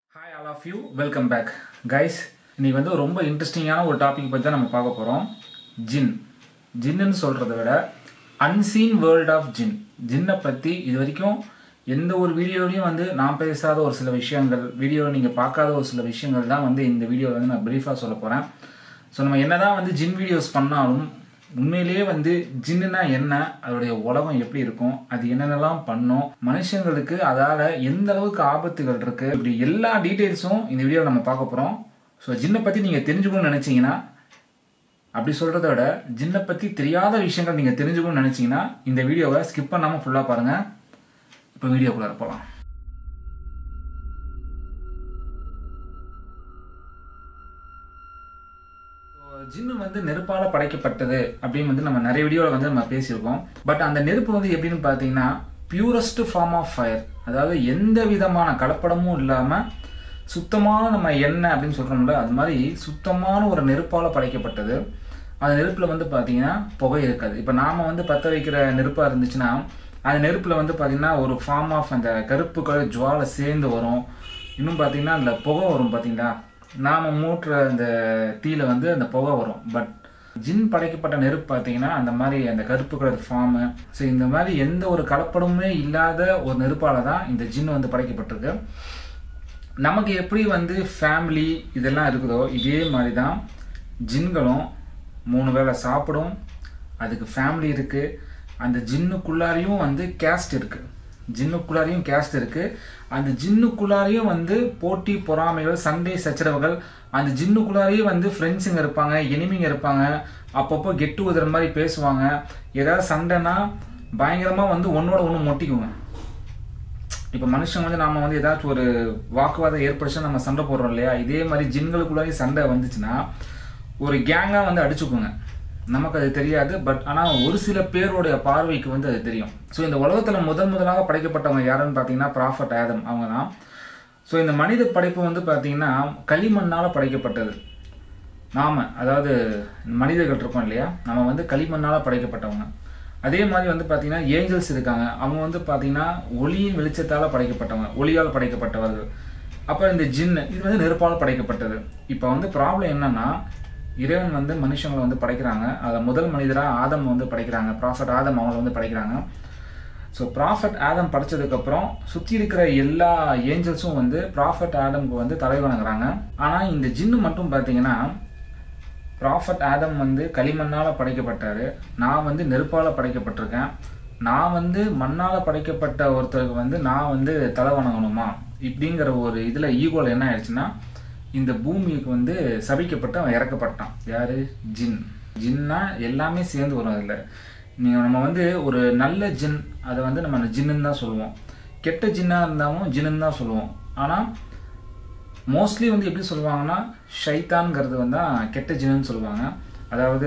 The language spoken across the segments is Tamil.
hi all of you welcome back guys இன்னைக்கு வந்து ரொம்ப இன்ட்ரெஸ்டிங்கான ஒரு டாபிக் பற்றி தான் நம்ம பார்க்க போகிறோம் ஜின் ஜின்னுன்னு சொல்கிறத விட அன்சீன் வேர்ல்ட் ஆஃப் ஜின் ஜின்னை பற்றி இது வரைக்கும் எந்த ஒரு வீடியோலையும் வந்து நான் பேசாத ஒரு சில விஷயங்கள் வீடியோவில் நீங்கள் பார்க்காத ஒரு சில விஷயங்கள் தான் வந்து இந்த வீடியோவில் வந்து நான் ப்ரீஃபாக சொல்ல போகிறேன் ஸோ நம்ம என்னதான் வந்து ஜின் வீடியோஸ் பண்ணாலும் உண்மையிலேயே வந்து ஜின்னுனா என்ன அதோடைய உலகம் எப்படி இருக்கும் அது என்னென்னலாம் பண்ணும் மனுஷங்களுக்கு அதால எந்த அளவுக்கு ஆபத்துகள் இருக்கு இப்படி எல்லா டீட்டெயில்ஸும் இந்த வீடியோவில் நம்ம பார்க்க போகிறோம் ஸோ ஜின்னை பற்றி நீங்கள் தெரிஞ்சுக்கணும்னு நினச்சிங்கன்னா அப்படி சொல்கிறத விட ஜின்னை பற்றி தெரியாத விஷயங்கள் நீங்கள் தெரிஞ்சுக்கணும்னு நினச்சிங்கன்னா இந்த வீடியோவை ஸ்கிப் பண்ணாமல் ஃபுல்லாக பாருங்கள் இப்போ வீடியோக்குள்ளே போகலாம் ஜின்னு வந்து நெருப்பால படைக்கப்பட்டது அப்படின்னு வந்து நம்ம நிறைய வீடியோவில் வந்து நம்ம பேசியிருக்கோம் பட் அந்த நெருப்பு வந்து எப்படின்னு பார்த்தீங்கன்னா பியூரஸ்ட் ஃபார்ம் ஆஃப் ஃபயர் அதாவது எந்த விதமான கலப்படமும் இல்லாமல் சுத்தமான நம்ம எண்ணெய் அப்படின்னு சொல்கிறோம்ல அது மாதிரி சுத்தமான ஒரு நெருப்பால் படைக்கப்பட்டது அந்த நெருப்பில் வந்து பார்த்தீங்கன்னா புகை இருக்காது இப்போ நாம் வந்து பற்ற வைக்கிற நெருப்பாக இருந்துச்சுன்னா அந்த நெருப்பில் வந்து பார்த்தீங்கன்னா ஒரு ஃபார்ம் ஆஃப் அந்த கருப்பு கலர் ஜுவாலை சேர்ந்து வரும் இன்னும் பார்த்தீங்கன்னா அந்த புகை வரும் பார்த்தீங்களா நாம் மூட்டுற அந்த தீயில வந்து அந்த புகை வரும் பட் ஜின் படைக்கப்பட்ட நெருப்பு பார்த்தீங்கன்னா அந்த மாதிரி அந்த கருப்பு கலர் ஃபார்மு ஸோ இந்த மாதிரி எந்த ஒரு கலப்படமுமே இல்லாத ஒரு நெருப்பால தான் இந்த ஜின் வந்து படைக்கப்பட்டிருக்கு நமக்கு எப்படி வந்து ஃபேமிலி இதெல்லாம் இருக்குதோ இதே மாதிரி தான் ஜின்களும் மூணு வேளை சாப்பிடும் அதுக்கு ஃபேமிலி இருக்குது அந்த ஜின்னுக்குள்ளாரையும் வந்து கேஸ்ட் இருக்குது ஜின்னுக்குள்ளாரையும் கேஸ்ட் இருக்கு அந்த ஜின்னுக்குள்ளாரையும் வந்து போட்டி பொறாமைகள் சண்டை சச்சரவுகள் அந்த ஜின்னுக்குள்ளாரையும் வந்து ஃப்ரெண்ட்ஸுங்க இருப்பாங்க எனிமிங்க இருப்பாங்க அப்பப்போ கெட்டு உதற மாதிரி பேசுவாங்க ஏதாவது சண்டைனா பயங்கரமா வந்து ஒன்னோட ஒன்று மொட்டிக்குங்க இப்போ மனுஷன் வந்து நாம வந்து ஏதாச்சும் ஒரு வாக்குவாதம் ஏற்படுச்சா நம்ம சண்டை போடுறோம் இல்லையா இதே மாதிரி ஜின்களுக்குள்ளாரையும் சண்டை வந்துச்சுன்னா ஒரு கேங்காக வந்து அடிச்சுக்குங்க நமக்கு அது தெரியாது பட் ஆனால் ஒரு சில பேருடைய பார்வைக்கு வந்து அது தெரியும் ஸோ இந்த உலகத்தில் முதல் முதலாக படைக்கப்பட்டவங்க யாருன்னு பார்த்தீங்கன்னா ப்ராஃபட் ஆதம் அவங்க தான் ஸோ இந்த மனித படைப்பு வந்து பார்த்தீங்கன்னா களிமண்ணால் படைக்கப்பட்டது நாம அதாவது மனிதர்கள் இருக்கோம் இல்லையா நம்ம வந்து களிமண்ணால் படைக்கப்பட்டவங்க அதே மாதிரி வந்து பார்த்தீங்கன்னா ஏஞ்சல்ஸ் இருக்காங்க அவங்க வந்து பார்த்தீங்கன்னா ஒளியின் வெளிச்சத்தால் படைக்கப்பட்டவங்க ஒளியால் படைக்கப்பட்டவர்கள் அப்புறம் இந்த ஜின் இது வந்து நெருப்பால் படைக்கப்பட்டது இப்போ வந்து ப்ராப்ளம் என்னன்னா இறைவன் வந்து மனுஷங்களை வந்து படைக்கிறாங்க அதில் முதல் மனிதராக ஆதம் வந்து படைக்கிறாங்க ப்ராஃபட் ஆதம் அவங்கள வந்து படைக்கிறாங்க ஸோ ப்ராஃபட் ஆதம் படைச்சதுக்கப்புறம் சுற்றி இருக்கிற எல்லா ஏஞ்சல்ஸும் வந்து ப்ராஃபட் ஆதம்க்கு வந்து தலை வணங்குறாங்க ஆனால் இந்த ஜின்னு மட்டும் பார்த்தீங்கன்னா ப்ராஃபட் ஆதம் வந்து களிமண்ணால் படைக்கப்பட்டாரு நான் வந்து நெருப்பால் படைக்கப்பட்டிருக்கேன் நான் வந்து மண்ணால் படைக்கப்பட்ட ஒருத்தருக்கு வந்து நான் வந்து தலை வணங்கணுமா இப்படிங்கிற ஒரு இதில் ஈகோவில் என்ன ஆயிடுச்சுன்னா இந்த பூமிக்கு வந்து சபிக்கப்பட்டு அவன் இறக்கப்பட்டான் யாரு ஜின் ஜின்னா எல்லாமே சேர்ந்து வரும் அதில் நீங்கள் நம்ம வந்து ஒரு நல்ல ஜின் அதை வந்து நம்ம ஜின்னு தான் சொல்லுவோம் கெட்ட ஜின்னாக இருந்தாலும் ஜின்னு தான் சொல்லுவோம் ஆனால் மோஸ்ட்லி வந்து எப்படி சொல்லுவாங்கன்னா ஷைத்தான்ங்கிறது வந்து கெட்ட ஜின்னு சொல்லுவாங்க அதாவது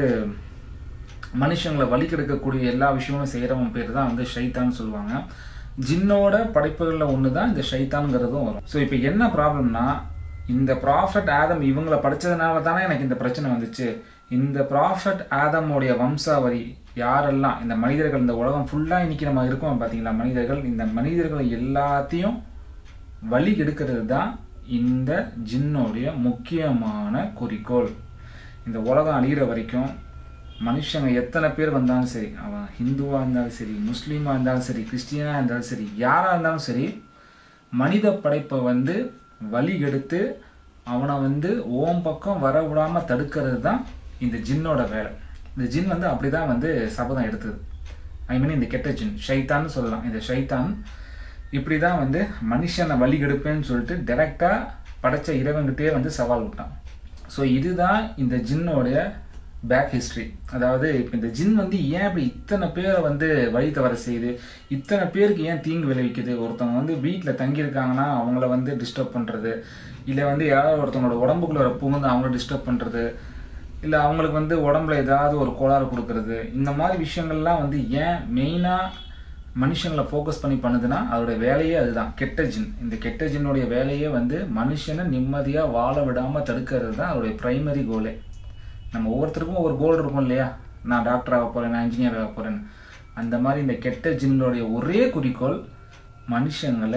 மனுஷங்களை வழி கெடுக்கக்கூடிய எல்லா விஷயமும் செய்கிறவன் பேர் தான் வந்து ஷைத்தான்னு சொல்லுவாங்க ஜின்னோட படைப்புகளில் ஒன்று தான் இந்த ஷைத்தான்ங்கிறதும் வரும் ஸோ இப்போ என்ன ப்ராப்ளம்னா இந்த ப்ராஃபட் ஆதம் இவங்களை படித்ததுனால தானே எனக்கு இந்த பிரச்சனை வந்துச்சு இந்த ப்ராஃபட் ஆதமுடைய வம்சாவரி யாரெல்லாம் இந்த மனிதர்கள் இந்த உலகம் ஃபுல்லாக இன்னைக்கு நம்ம இருக்கோம் பார்த்தீங்களா மனிதர்கள் இந்த மனிதர்களை எல்லாத்தையும் வழி எடுக்கிறது தான் இந்த ஜின்னோடைய முக்கியமான குறிக்கோள் இந்த உலகம் அழிகிற வரைக்கும் மனுஷங்க எத்தனை பேர் வந்தாலும் சரி அவன் ஹிந்துவாக இருந்தாலும் சரி முஸ்லீமாக இருந்தாலும் சரி கிறிஸ்டியனாக இருந்தாலும் சரி யாராக இருந்தாலும் சரி மனித படைப்பை வந்து வழி எடுத்து அவனை வந்து ஓம் பக்கம் வர விடாமல் தடுக்கிறது தான் இந்த ஜின்னோட வேலை இந்த ஜின் வந்து அப்படிதான் வந்து சபதம் எடுத்தது ஐ மீன் இந்த கெட்ட ஜின் ஷைத்தான்னு சொல்லலாம் இந்த ஷைத்தான் இப்படி தான் வந்து மனுஷனை வழி எடுப்பேன்னு சொல்லிட்டு டைரெக்டாக படைச்ச இறைவன்கிட்டே வந்து சவால் விட்டான் ஸோ இதுதான் இந்த ஜின்னோடைய பேக் ஹிஸ்ட்ரி அதாவது இப்போ இந்த ஜின் வந்து ஏன் இப்படி இத்தனை பேரை வந்து வழி தவற செய்யுது இத்தனை பேருக்கு ஏன் தீங்கு விளைவிக்குது ஒருத்தவங்க வந்து வீட்டில் தங்கியிருக்காங்கன்னா அவங்கள வந்து டிஸ்டர்ப் பண்ணுறது இல்லை வந்து யாராவது ஒருத்தவங்களோட உடம்புக்குள்ள புகுந்து அவங்கள டிஸ்டர்ப் பண்ணுறது இல்லை அவங்களுக்கு வந்து உடம்புல ஏதாவது ஒரு கோளாறு கொடுக்கறது இந்த மாதிரி விஷயங்கள்லாம் வந்து ஏன் மெயினாக மனுஷங்களை ஃபோக்கஸ் பண்ணி பண்ணுதுன்னா அதோட வேலையே அதுதான் கெட்ட ஜின் இந்த கெட்ட ஜின்னுடைய வேலையே வந்து மனுஷனை நிம்மதியாக வாழ விடாமல் தடுக்கிறது தான் அதோடைய ப்ரைமரி கோலே நம்ம ஒவ்வொருத்தருக்கும் ஒவ்வொரு கோல் இருக்கும் இல்லையா நான் டாக்டர் ஆக போகிறேன் நான் இன்ஜினியர் ஆக போகிறேன்னு அந்த மாதிரி இந்த கெட்ட ஜின்னுடைய ஒரே குறிக்கோள் மனுஷங்களை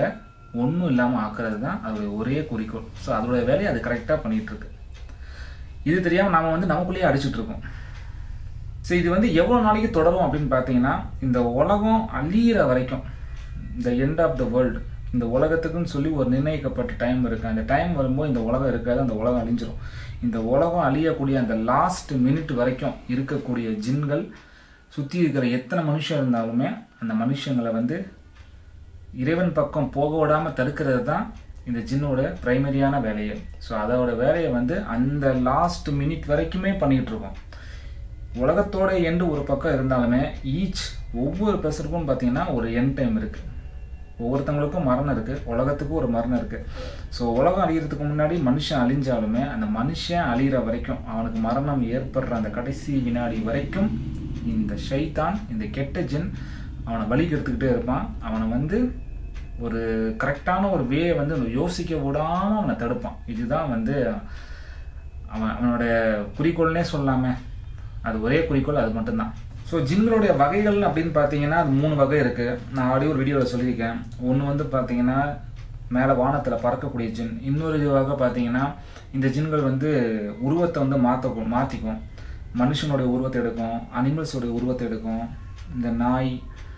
ஒன்றும் இல்லாமல் ஆக்குறது தான் அதோடைய ஒரே குறிக்கோள் ஸோ அதோடைய வேலையை அது கரெக்டாக பண்ணிட்டு இருக்கு இது தெரியாமல் நாம வந்து நமக்குள்ளேயே அடிச்சிட்டு இருக்கோம் ஸோ இது வந்து எவ்வளோ நாளைக்கு தொடரும் அப்படின்னு பார்த்தீங்கன்னா இந்த உலகம் அழியிற வரைக்கும் இந்த எண்ட் ஆஃப் த வேர்ல்டு இந்த உலகத்துக்குன்னு சொல்லி ஒரு நிர்ணயிக்கப்பட்ட டைம் இருக்குது அந்த டைம் வரும்போது இந்த உலகம் இருக்காது அந்த உலகம் அழிஞ்சிரும் இந்த உலகம் அழியக்கூடிய அந்த லாஸ்ட் மினிட் வரைக்கும் இருக்கக்கூடிய ஜின்கள் சுற்றி இருக்கிற எத்தனை மனுஷன் இருந்தாலுமே அந்த மனுஷங்களை வந்து இறைவன் பக்கம் போக விடாமல் தடுக்கிறது தான் இந்த ஜின்னோட பிரைமரியான வேலையை ஸோ அதோட வேலையை வந்து அந்த லாஸ்ட் மினிட் வரைக்குமே பண்ணிகிட்டு இருக்கோம் உலகத்தோட எண்டு ஒரு பக்கம் இருந்தாலுமே ஈச் ஒவ்வொரு பெசருக்கும் பார்த்தீங்கன்னா ஒரு என் டைம் இருக்குது ஒவ்வொருத்தவங்களுக்கும் மரணம் இருக்குது உலகத்துக்கும் ஒரு மரணம் இருக்குது ஸோ உலகம் அழிகிறதுக்கு முன்னாடி மனுஷன் அழிஞ்சாலுமே அந்த மனுஷன் அழிகிற வரைக்கும் அவனுக்கு மரணம் ஏற்படுற அந்த கடைசி வினாடி வரைக்கும் இந்த ஷைத்தான் இந்த கெட்ட ஜின் அவனை வலிக்கு எடுத்துக்கிட்டே இருப்பான் அவனை வந்து ஒரு கரெக்டான ஒரு வேயை வந்து யோசிக்க விடாமல் அவனை தடுப்பான் இதுதான் வந்து அவன் அவனோட குறிக்கோள்னே சொல்லாமே அது ஒரே குறிக்கோள் அது மட்டும்தான் ஸோ ஜின்களுடைய வகைகள் அப்படின்னு பார்த்தீங்கன்னா அது மூணு வகை இருக்குது நான் ஆல்ரெடி ஒரு வீடியோவில் சொல்லியிருக்கேன் ஒன்று வந்து பார்த்தீங்கன்னா மேலே வானத்தில் பறக்கக்கூடிய ஜின் இன்னொரு வகை பார்த்தீங்கன்னா இந்த ஜின்கள் வந்து உருவத்தை வந்து மாற்ற மாற்றிக்கும் மனுஷனுடைய உருவத்தை எடுக்கும் அனிமல்ஸோடைய உருவத்தை எடுக்கும் இந்த நாய்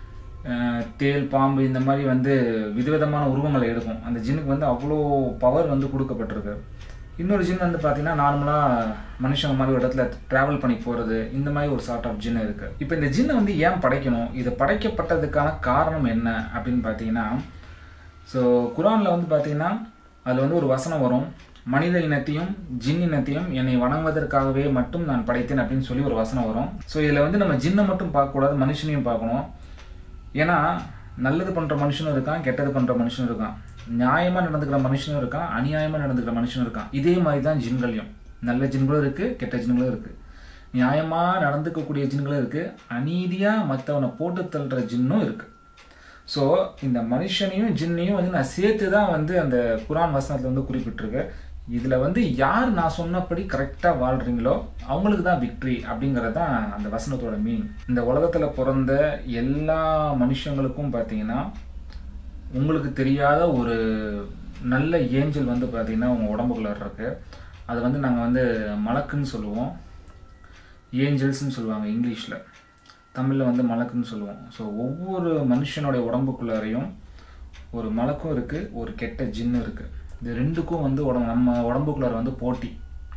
தேல் பாம்பு இந்த மாதிரி வந்து விதவிதமான உருவங்களை எடுக்கும் அந்த ஜின்னுக்கு வந்து அவ்வளோ பவர் வந்து கொடுக்கப்பட்டிருக்கு இன்னொரு ஜின் வந்து பார்த்தீங்கன்னா நார்மலாக மனுஷங்க மாதிரி ஒரு இடத்துல ட்ராவல் பண்ணி போகிறது இந்த மாதிரி ஒரு சார்ட் ஆஃப் ஜின் இருக்குது இப்போ இந்த ஜின்னை வந்து ஏன் படைக்கணும் இது படைக்கப்பட்டதுக்கான காரணம் என்ன அப்படின்னு பார்த்தீங்கன்னா ஸோ குரானில் வந்து பார்த்தீங்கன்னா அதில் வந்து ஒரு வசனம் வரும் மனித இனத்தையும் ஜின் இனத்தையும் என்னை வணங்குவதற்காகவே மட்டும் நான் படைத்தேன் அப்படின்னு சொல்லி ஒரு வசனம் வரும் ஸோ இதில் வந்து நம்ம ஜின்னை மட்டும் பார்க்கக்கூடாது மனுஷனையும் பார்க்கணும் ஏன்னா நல்லது பண்ணுற மனுஷனும் இருக்கான் கெட்டது பண்ணுற மனுஷனும் இருக்கான் நியாயமாக நடந்துக்கிற மனுஷனும் இருக்கான் அநியாயமாக நடந்துக்கிற மனுஷனும் இருக்கான் இதே மாதிரி தான் ஜின்களையும் நல்ல ஜின்களும் இருக்குது கெட்ட ஜின்களும் இருக்குது நியாயமாக நடந்துக்கக்கூடிய ஜின்களும் இருக்குது அநீதியாக மற்றவனை போட்டு தள்ளுற ஜின்னும் இருக்குது ஸோ இந்த மனுஷனையும் ஜின்னையும் வந்து நான் சேர்த்து தான் வந்து அந்த குரான் வசனத்தில் வந்து குறிப்பிட்டிருக்கேன் இதில் வந்து யார் நான் சொன்னபடி கரெக்டாக வாழ்கிறீங்களோ அவங்களுக்கு தான் விக்ட்ரி அப்படிங்கிறது தான் அந்த வசனத்தோட மீனிங் இந்த உலகத்தில் பிறந்த எல்லா மனுஷங்களுக்கும் பார்த்தீங்கன்னா உங்களுக்கு தெரியாத ஒரு நல்ல ஏஞ்சல் வந்து பார்த்தீங்கன்னா உங்கள் உடம்புக்குள்ள இருக்கு அது வந்து நாங்கள் வந்து மலக்குன்னு சொல்லுவோம் ஏஞ்சல்ஸ்னு சொல்லுவாங்க இங்கிலீஷில் தமிழில் வந்து மலக்குன்னு சொல்லுவோம் ஸோ ஒவ்வொரு மனுஷனுடைய உடம்புக்குள்ளாரையும் ஒரு மலக்கும் இருக்குது ஒரு கெட்ட ஜின்னு இருக்குது இது ரெண்டுக்கும் வந்து உடம்பு நம்ம உடம்புக்குள்ளார வந்து போட்டி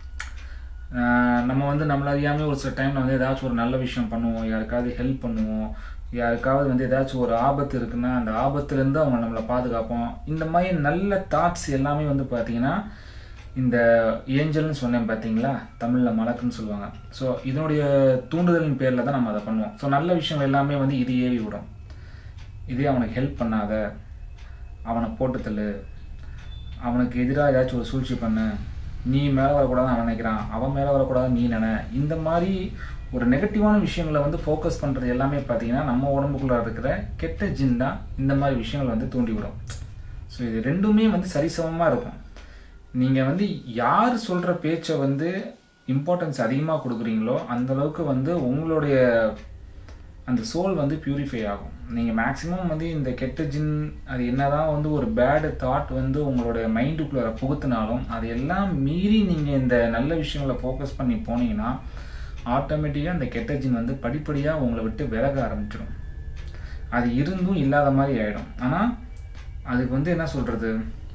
நம்ம வந்து நம்மள அறியாமல் ஒரு சில டைமில் வந்து ஏதாச்சும் ஒரு நல்ல விஷயம் பண்ணுவோம் யாருக்காவது ஹெல்ப் பண்ணுவோம் யாருக்காவது வந்து ஏதாச்சும் ஒரு ஆபத்து இருக்குன்னா அந்த ஆபத்துலேருந்து அவங்க நம்மளை பாதுகாப்போம் இந்த மாதிரி நல்ல தாட்ஸ் எல்லாமே வந்து பார்த்திங்கன்னா இந்த ஏஞ்சல்னு சொன்னேன் பார்த்தீங்களா தமிழில் மலக்குன்னு சொல்லுவாங்க ஸோ இதனுடைய தூண்டுதலின் பேரில் தான் நம்ம அதை பண்ணுவோம் ஸோ நல்ல விஷயங்கள் எல்லாமே வந்து இது ஏவி விடும் இதே அவனுக்கு ஹெல்ப் பண்ணாத அவனை போட்டுத்தள்ளு அவனுக்கு எதிராக ஏதாச்சும் ஒரு சூழ்ச்சி பண்ணு நீ மேலே வரக்கூடாதுன்னு அவன் நினைக்கிறான் அவன் மேலே வரக்கூடாதுன்னு நீ நினை இந்த மாதிரி ஒரு நெகட்டிவான விஷயங்களை வந்து ஃபோக்கஸ் பண்ணுறது எல்லாமே பார்த்தீங்கன்னா நம்ம உடம்புக்குள்ளே இருக்கிற கெட்ட ஜின் தான் இந்த மாதிரி விஷயங்களை வந்து தூண்டி விடும் ஸோ இது ரெண்டுமே வந்து சரிசமமாக இருக்கும் நீங்கள் வந்து யார் சொல்கிற பேச்சை வந்து இம்பார்ட்டன்ஸ் அதிகமாக கொடுக்குறீங்களோ அந்தளவுக்கு வந்து உங்களுடைய அந்த சோல் வந்து பியூரிஃபை ஆகும் நீங்கள் மேக்ஸிமம் வந்து இந்த கெட்ட ஜின் அது என்னதான் வந்து ஒரு பேடு தாட் வந்து உங்களுடைய மைண்டுக்குள்ளே புகுத்தினாலும் அது எல்லாம் மீறி நீங்கள் இந்த நல்ல விஷயங்களை ஃபோக்கஸ் பண்ணி போனீங்கன்னா ஆட்டோமேட்டிக்காக அந்த கெட்ட ஜின் வந்து படிப்படியாக உங்களை விட்டு விலக ஆரம்பிச்சிடும் அது இருந்தும் இல்லாத மாதிரி ஆகிடும் ஆனால் அதுக்கு வந்து என்ன சொல்கிறது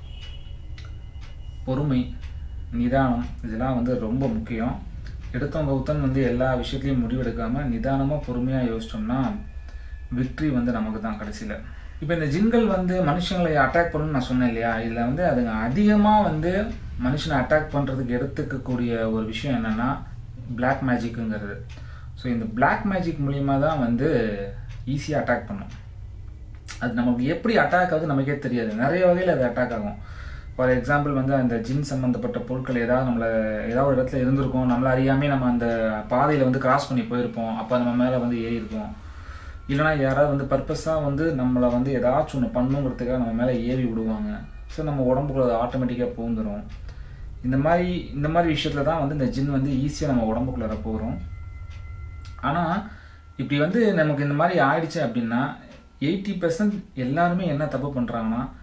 பொறுமை நிதானம் இதெல்லாம் வந்து ரொம்ப முக்கியம் எடுத்தவங்க உத்தன் வந்து எல்லா விஷயத்துலையும் முடிவெடுக்காமல் நிதானமாக பொறுமையாக யோசிச்சோம்னா விக்ட்ரி வந்து நமக்கு தான் கடைசியில் இப்போ இந்த ஜின்கள் வந்து மனுஷங்களை அட்டாக் பண்ணணும்னு நான் சொன்னேன் இல்லையா இதில் வந்து அதுங்க அதிகமாக வந்து மனுஷனை அட்டாக் பண்ணுறதுக்கு எடுத்துக்கக்கூடிய ஒரு விஷயம் என்னென்னா பிளாக் மேஜிக்குங்கிறது ஸோ இந்த பிளாக் மேஜிக் மூலியமாக தான் வந்து ஈஸியாக அட்டாக் பண்ணும் அது நமக்கு எப்படி அட்டாக் ஆகுது நமக்கே தெரியாது நிறைய வகையில் அது அட்டாக் ஆகும் ஃபார் எக்ஸாம்பிள் வந்து அந்த ஜின் சம்மந்தப்பட்ட பொருட்கள் ஏதாவது நம்மளை ஏதாவது ஒரு இடத்துல இருந்திருக்கும் நம்மளை அறியாமே நம்ம அந்த பாதையில் வந்து கிராஸ் பண்ணி போயிருப்போம் அப்போ நம்ம மேலே வந்து ஏறி இருக்கும் இல்லைனா யாராவது வந்து பர்பஸாக வந்து நம்மளை வந்து ஏதாச்சும் ஒன்று பண்ணுங்கிறதுக்காக நம்ம மேலே ஏறி விடுவாங்க ஸோ நம்ம உடம்புக்குள்ள ஆட்டோமேட்டிக்காக பூந்துடும் இந்த மாதிரி இந்த மாதிரி விஷயத்தில் தான் வந்து இந்த ஜின் வந்து ஈஸியாக நம்ம உடம்புக்குள்ளார போகிறோம் ஆனால் இப்படி வந்து நமக்கு இந்த மாதிரி ஆயிடுச்சு அப்படின்னா எயிட்டி பர்சன்ட் எல்லாருமே என்ன தப்பு பண்ணுறாங்கன்னா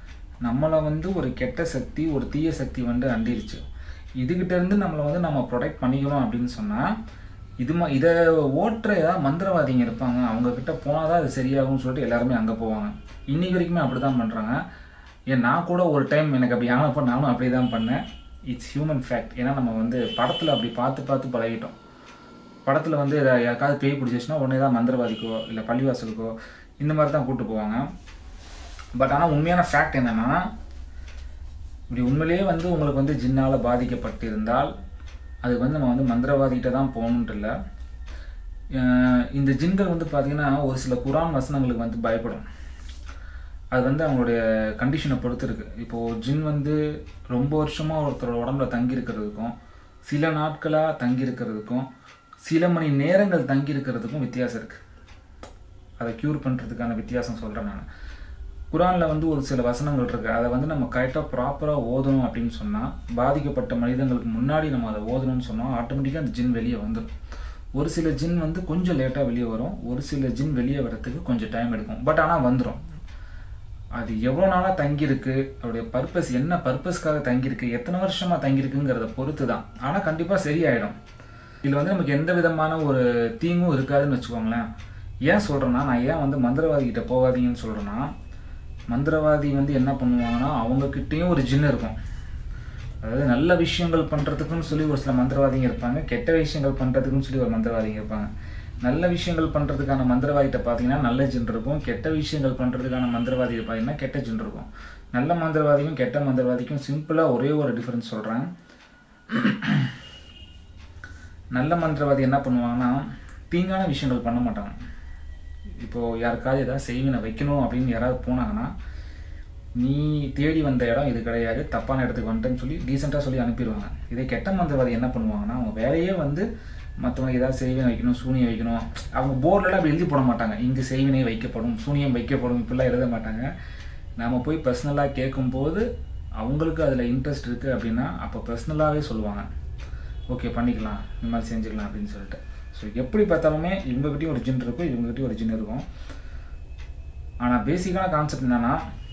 நம்மளை வந்து ஒரு கெட்ட சக்தி ஒரு தீய சக்தி வந்து அண்டிருச்சு இதுகிட்ட இருந்து நம்மளை வந்து நம்ம ப்ரொடெக்ட் பண்ணிக்கணும் அப்படின்னு சொன்னால் இது மா இதை ஓட்டுற ஏதாவது மந்திரவாதிங்க இருப்பாங்க அவங்க கிட்ட போனால் தான் அது சரியாகும்னு சொல்லிட்டு எல்லாருமே அங்கே போவாங்க இன்னைக்கு வரைக்குமே அப்படி தான் பண்ணுறாங்க ஏன் நான் கூட ஒரு டைம் எனக்கு அப்படி ஆனப்போ நானும் அப்படி தான் பண்ணேன் இட்ஸ் ஹியூமன் ஃபேக்ட் ஏன்னா நம்ம வந்து படத்தில் அப்படி பார்த்து பார்த்து பழகிட்டோம் படத்தில் வந்து எதா- யாருக்காவது பேய் பிடிச்சிச்சுன்னா உடனே தான் மந்திரவாதிக்கோ இல்லை பள்ளிவாசலுக்கோ இந்த மாதிரி தான் கூட்டு போவாங்க பட் ஆனால் உண்மையான ஃபேக்ட் என்னன்னா இப்படி உண்மையிலேயே வந்து உங்களுக்கு வந்து ஜின்னால் பாதிக்கப்பட்டிருந்தால் அதுக்கு வந்து நம்ம வந்து மந்திரவாதிகிட்ட தான் போகணுன்ட்டு இல்லை அஹ் இந்த ஜின்கள் வந்து பார்த்தீங்கன்னா ஒரு சில குரான் வசனங்களுக்கு வந்து பயப்படும் அது வந்து அவங்களுடைய கண்டிஷனை பொறுத்து இருக்கு இப்போ ஜின் வந்து ரொம்ப வருஷமா ஒருத்தரோட உடம்புல தங்கி இருக்கிறதுக்கும் சில நாட்களா தங்கி இருக்கிறதுக்கும் சில மணி நேரங்கள் தங்கி இருக்கிறதுக்கும் வித்தியாசம் இருக்கு அதை க்யூர் பண்றதுக்கான வித்தியாசம் சொல்றேன் நான் குரான்ல வந்து ஒரு சில வசனங்கள் இருக்கு அதை வந்து நம்ம கரெக்டாக ப்ராப்பராக ஓதணும் அப்படின்னு சொன்னா பாதிக்கப்பட்ட மனிதங்களுக்கு முன்னாடி நம்ம அதை ஓதணும்னு சொன்னா ஆட்டோமேட்டிக்காக அந்த ஜின் வெளியே வந்துடும் ஒரு சில ஜின் வந்து கொஞ்சம் லேட்டாக வெளியே வரும் ஒரு சில ஜின் வெளியே வரதுக்கு கொஞ்சம் டைம் எடுக்கும் பட் ஆனால் வந்துடும் அது எவ்வளோ நாளாக தங்கியிருக்கு அவருடைய பர்பஸ் என்ன பர்பஸ்க்காக தங்கியிருக்கு எத்தனை வருஷமா தங்கியிருக்குங்கிறத பொறுத்து தான் ஆனால் கண்டிப்பாக சரியாயிடும் இதில் வந்து நமக்கு எந்த விதமான ஒரு தீங்கும் இருக்காதுன்னு வச்சுக்கோங்களேன் ஏன் சொல்கிறேன்னா நான் ஏன் வந்து மந்திரவாதி கிட்ட போகாதீங்கன்னு சொல்கிறேன்னா மந்திரவாதி வந்து என்ன பண்ணுவாங்கன்னா அவங்கக்கிட்டேயும் ஒரு ஜின் இருக்கும் அதாவது நல்ல விஷயங்கள் பண்ணுறதுக்குன்னு சொல்லி ஒரு சில மந்திரவாதிங்க இருப்பாங்க கெட்ட விஷயங்கள் பண்ணுறதுக்குன்னு சொல்லி ஒரு மந்திரவாதிங்க இருப்பாங்க நல்ல விஷயங்கள் பண்ணுறதுக்கான மந்திரவாதிகிட்ட பார்த்தீங்கன்னா நல்ல ஜின் இருக்கும் கெட்ட விஷயங்கள் பண்ணுறதுக்கான மந்திரவாதி பார்த்தீங்கன்னா கெட்ட ஜின் இருக்கும் நல்ல மந்திரவாதிக்கும் கெட்ட மந்திரவாதிக்கும் சிம்பிளாக ஒரே ஒரு டிஃபரன்ஸ் சொல்கிறேன் நல்ல மந்திரவாதி என்ன பண்ணுவாங்கன்னா தீங்கான விஷயங்கள் பண்ண மாட்டாங்க இப்போ யாருக்காவது ஏதாவது செய்வினை வைக்கணும் அப்படின்னு யாராவது போனாங்கன்னா நீ தேடி வந்த இடம் இது கிடையாது தப்பான இடத்துக்கு வந்துட்டேன்னு சொல்லி டீசெண்டாக சொல்லி அனுப்பிடுவாங்க இதே கெட்ட மந்திரவாதி என்ன பண்ணுவாங்கன்னா அவங்க வேலையே வந்து மற்றவங்க ஏதாவது செய்வினை வைக்கணும் சூனியம் வைக்கணும் அவங்க போர்டிலலாம் அப்படி எழுதி போட மாட்டாங்க இங்கு செய்வினை வைக்கப்படும் சூனியம் வைக்கப்படும் இப்படிலாம் எழுத மாட்டாங்க நாம போய் பர்சனலாக கேட்கும்போது அவங்களுக்கு அதில் இன்ட்ரெஸ்ட் இருக்குது அப்படின்னா அப்போ பர்சனலாகவே சொல்லுவாங்க ஓகே பண்ணிக்கலாம் இந்த மாதிரி செஞ்சுக்கலாம் அப்படின்னு சொல்லிட்டு ஸோ எப்படி பார்த்தாலுமே இவங்ககிட்டயும் ஒரு ஜின் இருக்கும் இவங்ககிட்டயும் ஒரு ஜின் இருக்கும் ஆனால் பேசிக்கான கான்செப்ட் என்னன்னா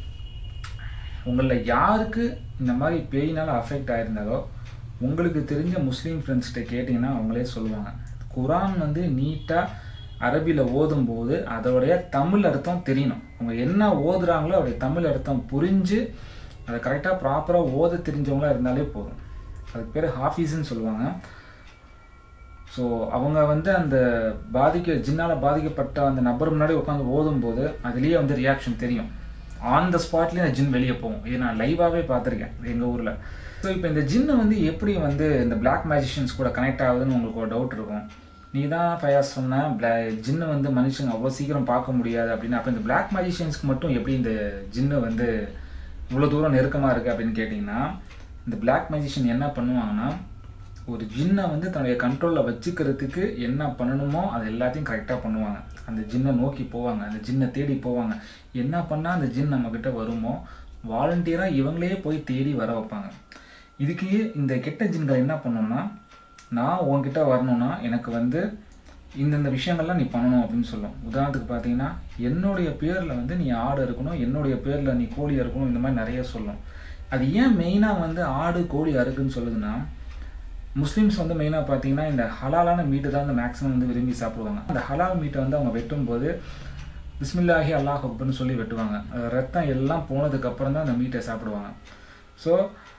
உங்களில் யாருக்கு இந்த மாதிரி பேயினால் அஃபெக்ட் ஆயிருந்தாலோ உங்களுக்கு தெரிஞ்ச முஸ்லீம் ஃப்ரெண்ட்ஸ்கிட்ட கேட்டிங்கன்னா அவங்களே சொல்லுவாங்க குரான் வந்து நீட்டாக அரபியில் ஓதும்போது அதோடைய தமிழ் அர்த்தம் தெரியணும் அவங்க என்ன ஓதுறாங்களோ அவருடைய தமிழ் அர்த்தம் புரிஞ்சு அதை கரெக்டாக ப்ராப்பராக ஓத தெரிஞ்சவங்களா இருந்தாலே போதும் அதுக்கு பேர் ஹாஃபீஸ்ன்னு சொல்லுவாங்க ஸோ அவங்க வந்து அந்த பாதிக்க ஜின்னால் பாதிக்கப்பட்ட அந்த நபர் முன்னாடி உட்காந்து ஓதும்போது அதுலேயே வந்து ரியாக்ஷன் தெரியும் ஆன் த ஸ்பாட்லேயே அந்த ஜின் வெளியே போகும் இது நான் லைவாகவே பார்த்துருக்கேன் எங்கள் ஊரில் ஸோ இப்போ இந்த ஜின்னு வந்து எப்படி வந்து இந்த பிளாக் மேஜிஷியன்ஸ் கூட கனெக்ட் ஆகுதுன்னு உங்களுக்கு ஒரு டவுட் இருக்கும் நீ தான் ஃபயாஸ் சொன்ன பிளா ஜின்னு வந்து மனுஷங்க அவ்வளோ சீக்கிரம் பார்க்க முடியாது அப்படின்னு அப்போ இந்த பிளாக் மேஜிஷியன்ஸ்க்கு மட்டும் எப்படி இந்த ஜின்னு வந்து இவ்வளோ தூரம் நெருக்கமாக இருக்குது அப்படின்னு கேட்டிங்கன்னா இந்த பிளாக் மேஜிஷியன் என்ன பண்ணுவாங்கன்னா ஒரு ஜின்னை வந்து தன்னுடைய கண்ட்ரோலில் வச்சுக்கிறதுக்கு என்ன பண்ணணுமோ அது எல்லாத்தையும் கரெக்டாக பண்ணுவாங்க அந்த ஜின்னை நோக்கி போவாங்க அந்த ஜின்னை தேடி போவாங்க என்ன பண்ணால் அந்த ஜின் நம்மக்கிட்ட வருமோ வாலண்டியராக இவங்களே போய் தேடி வர வைப்பாங்க இதுக்கு இந்த கெட்ட ஜின்கள் என்ன பண்ணணும்னா நான் உன்கிட்ட வரணும்னா எனக்கு வந்து இந்தந்த விஷயங்கள்லாம் நீ பண்ணணும் அப்படின்னு சொல்லும் உதாரணத்துக்கு பார்த்தீங்கன்னா என்னுடைய பேரில் வந்து நீ ஆடு இருக்கணும் என்னுடைய பேரில் நீ கோழி இருக்கணும் இந்த மாதிரி நிறைய சொல்லும் அது ஏன் மெயினாக வந்து ஆடு கோழி அறுக்குன்னு சொல்லுதுன்னா முஸ்லீம்ஸ் வந்து மெயினாக பார்த்தீங்கன்னா இந்த ஹலாலான மீட்டு தான் வந்து மேக்ஸிமம் வந்து விரும்பி சாப்பிடுவாங்க அந்த ஹலால் மீட்டை வந்து அவங்க வெட்டும்போது பிஸ்மில்லாஹி அல்லாஹ் அக்பர்னு சொல்லி வெட்டுவாங்க அது ரத்தம் எல்லாம் போனதுக்கு அப்புறம் தான் அந்த மீட்டை சாப்பிடுவாங்க ஸோ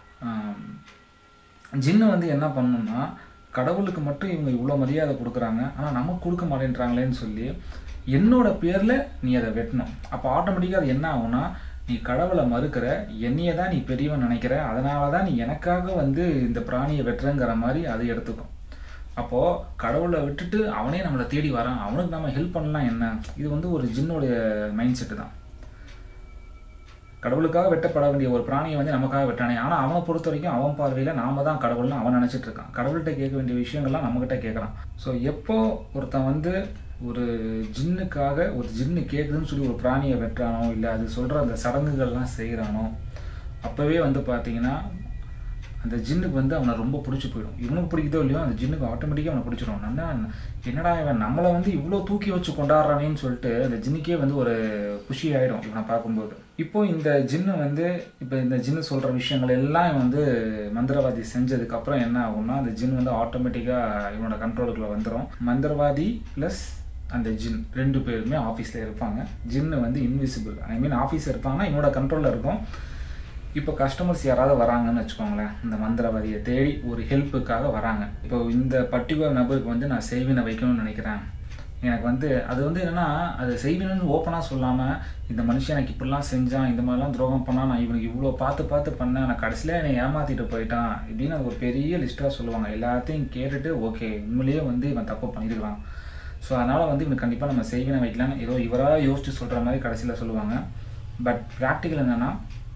ஜின்னு வந்து என்ன பண்ணணும்னா கடவுளுக்கு மட்டும் இவங்க இவ்வளோ மரியாதை கொடுக்குறாங்க ஆனால் நமக்கு கொடுக்க மாட்டேன்றாங்களேன்னு சொல்லி என்னோட பேரில் நீ அதை வெட்டணும் அப்போ ஆட்டோமேட்டிக்காக அது என்ன ஆகும்னா நீ கடவுளை மறுக்கிற என்னைய தான் நீ பெரியவன் நினைக்கிற அதனால தான் நீ எனக்காக வந்து இந்த பிராணியை வெட்டுறங்கிற மாதிரி அது எடுத்துக்கும் அப்போது கடவுளை விட்டுட்டு அவனே நம்மளை தேடி வரான் அவனுக்கு நம்ம ஹெல்ப் பண்ணலாம் என்ன இது வந்து ஒரு ஜின்னுடைய மைண்ட் செட்டு தான் கடவுளுக்காக வெட்டப்பட வேண்டிய ஒரு பிராணியை வந்து நமக்காக வெட்டானே ஆனால் அவனை பொறுத்த வரைக்கும் அவன் பார்வையில் நாம தான் கடவுள்னு அவன் நினச்சிட்டு இருக்கான் கடவுள்கிட்ட கேட்க வேண்டிய விஷயங்கள்லாம் நம்மகிட்ட கேட்குறான் ஸோ எப்போ ஒருத்தன் வந்து ஒரு ஜின்னுக்காக ஒரு ஜின்னு கேட்குதுன்னு சொல்லி ஒரு பிராணியை வெட்டுறானோ இல்லை அது சொல்கிற அந்த சடங்குகள்லாம் செய்கிறானோ அப்போவே வந்து பார்த்தீங்கன்னா அந்த ஜின்னுக்கு வந்து அவனை ரொம்ப பிடிச்சி போயிடும் இவனுக்கு பிடிக்குதோ இல்லையோ அந்த ஜின்னுக்கு ஆட்டோமேட்டிக்காக அவனை பிடிச்சிடும் நல்லா என்னடா இவன் நம்மளை வந்து இவ்வளோ தூக்கி வச்சு கொண்டாடுறானேன்னு சொல்லிட்டு அந்த ஜின்னுக்கே வந்து ஒரு குஷி ஆயிடும் இவனை பார்க்கும்போது இப்போ இந்த ஜின்னு வந்து இப்போ இந்த ஜின்னு சொல்கிற விஷயங்கள் எல்லாம் இவன் வந்து மந்திரவாதி செஞ்சதுக்கப்புறம் என்ன ஆகும்னா அந்த ஜின் வந்து ஆட்டோமேட்டிக்காக இவனோட கண்ட்ரோலுக்குள்ள வந்துடும் மந்திரவாதி ப்ளஸ் அந்த ஜின் ரெண்டு பேருமே ஆஃபீஸில் இருப்பாங்க ஜின்னு வந்து இன்விசிபிள் ஐ மீன் ஆஃபீஸில் இருப்பாங்கன்னா இவனோட கண்ட்ரோலில் இருக்கும் இப்போ கஸ்டமர்ஸ் யாராவது வராங்கன்னு வச்சுக்கோங்களேன் இந்த மந்திரவாதியை தேடி ஒரு ஹெல்ப்புக்காக வராங்க இப்போ இந்த பர்டிகுலர் நபருக்கு வந்து நான் செய்வினை வைக்கணும்னு நினைக்கிறேன் எனக்கு வந்து அது வந்து என்னன்னா அது செய்வினு ஓப்பனாக சொல்லாமல் இந்த மனுஷன் எனக்கு இப்படிலாம் செஞ்சான் இந்த மாதிரிலாம் துரோகம் பண்ணான் நான் இவனுக்கு இவ்வளோ பார்த்து பார்த்து பண்ணேன் நான் கடைசியில் என்னை ஏமாற்றிட்டு போயிட்டான் இப்படின்னு அது ஒரு பெரிய லிஸ்ட்டாக சொல்லுவாங்க எல்லாத்தையும் கேட்டுட்டு ஓகே உண்மையிலேயே வந்து இவன் தப்பு பண்ணியிருக்கலாம் ஸோ அதனால் வந்து இவனுக்கு கண்டிப்பாக நம்ம செய்வினை வைக்கலாம் ஏதோ இவராக யோசிச்சு சொல்கிற மாதிரி கடைசியில் சொல்லுவாங்க பட் ப்ராக்டிக்கல் என்னென்னா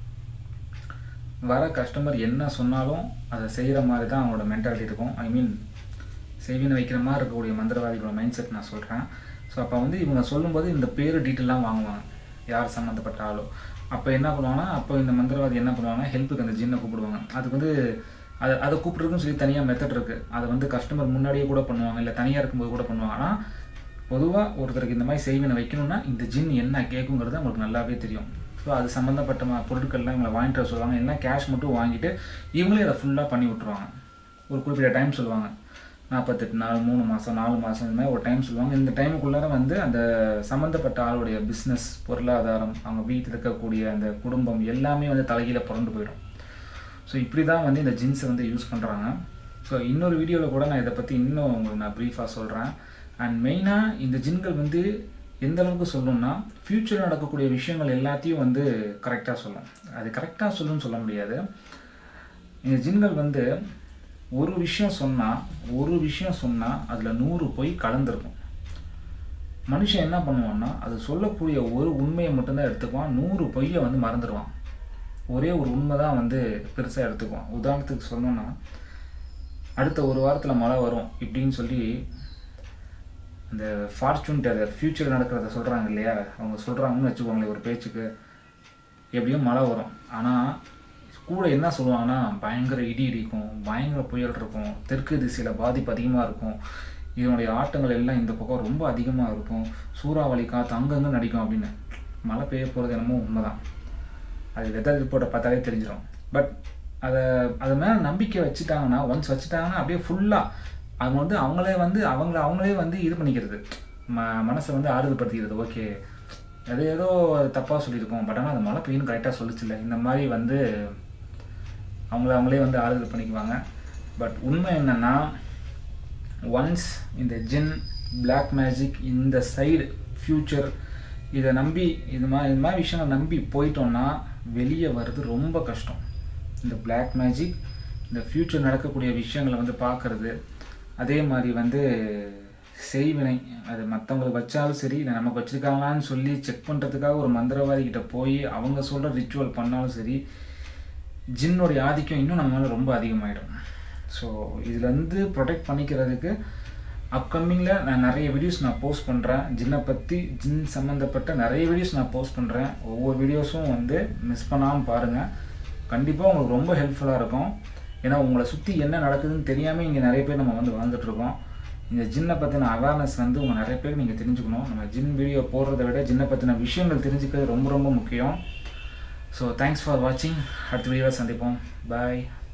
வர கஸ்டமர் என்ன சொன்னாலும் அதை செய்கிற மாதிரி தான் அவங்களோட மென்டாலிட்டி இருக்கும் ஐ மீன் செய்வினை வைக்கிற மாதிரி இருக்கக்கூடிய மந்திரவாதிகளோட மைண்ட் செட் நான் சொல்கிறேன் ஸோ அப்போ வந்து இவங்க சொல்லும்போது இந்த பேர் டீட்டெயிலாம் வாங்குவாங்க யார் சம்மந்தப்பட்ட ஆளோ அப்போ என்ன பண்ணுவாங்கன்னா அப்போ இந்த மந்திரவாதி என்ன பண்ணுவாங்கன்னா ஹெல்ப்புக்கு அந்த ஜின்னை கூப்பிடுவாங்க அதுக்கு வந்து அதை அதை கூப்பிட்றதுக்குன்னு சொல்லி தனியாக மெத்தட் இருக்குது அதை வந்து கஸ்டமர் முன்னாடியே கூட பண்ணுவாங்க இல்லை தனியாக இருக்கும்போது கூட பண்ணுவாங்க ஆனால் பொதுவாக ஒருத்தருக்கு இந்த மாதிரி செய்வினை வைக்கணும்னா இந்த ஜின் என்ன கேட்குங்கிறது அவங்களுக்கு நல்லாவே தெரியும் ஸோ அது சம்மந்தப்பட்ட ம- பொருட்கள்லாம் இவங்களை வாங்கிட்டு வர சொல்லுவாங்க என்ன கேஷ் மட்டும் வாங்கிட்டு இவங்களே அதை ஃபுல்லாக பண்ணி விட்ருவாங்க ஒரு குறிப்பிட்ட டைம் சொல்லுவாங்க நாற்பத்தெட்டு நாள் மூணு மாதம் நாலு மாதம் இந்த மாதிரி ஒரு டைம் சொல்லுவாங்க இந்த டைமுக்குள்ளார வந்து அந்த சம்மந்தப்பட்ட ஆளுடைய பிஸ்னஸ் பொருளாதாரம் அவங்க வீட்டில் இருக்கக்கூடிய அந்த குடும்பம் எல்லாமே வந்து தலைகீழ புரண்டு போயிடும் ஸோ இப்படி தான் வந்து இந்த ஜின்ஸை வந்து யூஸ் பண்ணுறாங்க ஸோ இன்னொரு வீடியோவில் கூட நான் இதை பற்றி இன்னும் உங்களுக்கு நான் ப்ரீஃபாக சொல்கிறேன் அண்ட் மெயினாக இந்த ஜின்கள் வந்து எந்த அளவுக்கு சொல்லணும்னா ஃப்யூச்சர் நடக்கக்கூடிய விஷயங்கள் எல்லாத்தையும் வந்து கரெக்டாக சொல்லும் அது கரெக்டாக சொல்லுன்னு சொல்ல முடியாது இந்த ஜின்கள் வந்து ஒரு விஷயம் சொன்னால் ஒரு விஷயம் சொன்னால் அதில் நூறு பொய் கலந்துருக்கும் மனுஷன் என்ன பண்ணுவான்னா அது சொல்லக்கூடிய ஒரு உண்மையை மட்டும்தான் எடுத்துக்குவான் நூறு பொய்யை வந்து மறந்துடுவான் ஒரே ஒரு உண்மை தான் வந்து பெருசாக எடுத்துக்குவான் உதாரணத்துக்கு சொல்லணும்னா அடுத்த ஒரு வாரத்தில் மழை வரும் இப்படின்னு சொல்லி அந்த ஃபார்ச்சூன் டெலர் ஃப்யூச்சர் நடக்கிறத சொல்கிறாங்க இல்லையா அவங்க சொல்கிறாங்கன்னு வச்சுக்கோங்களேன் ஒரு பேச்சுக்கு எப்படியும் மழை வரும் ஆனால் கூட என்ன சொல்லுவாங்கன்னா பயங்கர இடி இடிக்கும் பயங்கர புயல் இருக்கும் தெற்கு திசையில் பாதிப்பு அதிகமாக இருக்கும் இதனுடைய ஆட்டங்கள் எல்லாம் இந்த பக்கம் ரொம்ப அதிகமாக இருக்கும் சூறாவளி காற்று அங்கங்கே நடிக்கும் அப்படின்னு மழை பெய்ய போகிறது என்னமோ உண்மைதான் அது வெதர் ரிப்போர்ட்டை பார்த்தாலே தெரிஞ்சிடும் பட் அதை அது மேலே நம்பிக்கை வச்சுட்டாங்கன்னா ஒன்ஸ் வச்சுட்டாங்கன்னா அப்படியே ஃபுல்லாக அவங்க வந்து அவங்களே வந்து அவங்கள அவங்களே வந்து இது பண்ணிக்கிறது ம மனசை வந்து ஆறுதல் படுத்திக்கிறது ஓகே அது ஏதோ தப்பாக சொல்லியிருக்கோம் பட் ஆனால் அது மழை பெய்யுன்னு கரெக்டாக சொல்லிச்சுல இந்த மாதிரி வந்து அவங்கள அவங்களே வந்து ஆறுதல் பண்ணிக்குவாங்க பட் உண்மை என்னன்னா ஒன்ஸ் இந்த ஜின் Black மேஜிக் இந்த சைடு ஃப்யூச்சர் இதை நம்பி இது மாதிரி இது மாதிரி விஷயங்கள் நம்பி போயிட்டோம்னா வெளியே வர்றது ரொம்ப கஷ்டம் இந்த Black மேஜிக் இந்த ஃப்யூச்சர் நடக்கக்கூடிய விஷயங்களை வந்து பார்க்கறது அதே மாதிரி வந்து செய்வினை அது மற்றவங்களுக்கு வச்சாலும் சரி இல்லை நமக்கு வச்சிருக்காங்களான்னு சொல்லி செக் பண்ணுறதுக்காக ஒரு மந்திரவாதி கிட்ட போய் அவங்க சொல்கிற ரிச்சுவல் பண்ணாலும் சரி ஜின்னுடைய ஆதிக்கம் இன்னும் நம்ம மேலே ரொம்ப அதிகமாயிடும் ஸோ இதுலேருந்து ப்ரொடெக்ட் பண்ணிக்கிறதுக்கு அப்கமிங்கில் நான் நிறைய வீடியோஸ் நான் போஸ்ட் பண்ணுறேன் ஜின்னை பற்றி ஜின் சம்மந்தப்பட்ட நிறைய வீடியோஸ் நான் போஸ்ட் பண்ணுறேன் ஒவ்வொரு வீடியோஸும் வந்து மிஸ் பண்ணாமல் பாருங்கள் கண்டிப்பாக உங்களுக்கு ரொம்ப ஹெல்ப்ஃபுல்லாக இருக்கும் ஏன்னா உங்களை சுற்றி என்ன நடக்குதுன்னு தெரியாமல் இங்கே நிறைய பேர் நம்ம வந்து வாழ்ந்துட்டு இருக்கோம் இந்த ஜின்னை பற்றின அவேர்னஸ் வந்து உங்கள் நிறைய பேர் நீங்கள் தெரிஞ்சுக்கணும் நம்ம ஜின் வீடியோ போடுறத விட ஜின்னை பற்றின விஷயங்கள் தெரிஞ்சுக்கிறது ரொம்ப ரொம்ப முக்கியம் ஸோ தேங்க்ஸ் ஃபார் வாட்சிங் அடுத்த வீடியோவில் சந்திப்போம் பாய்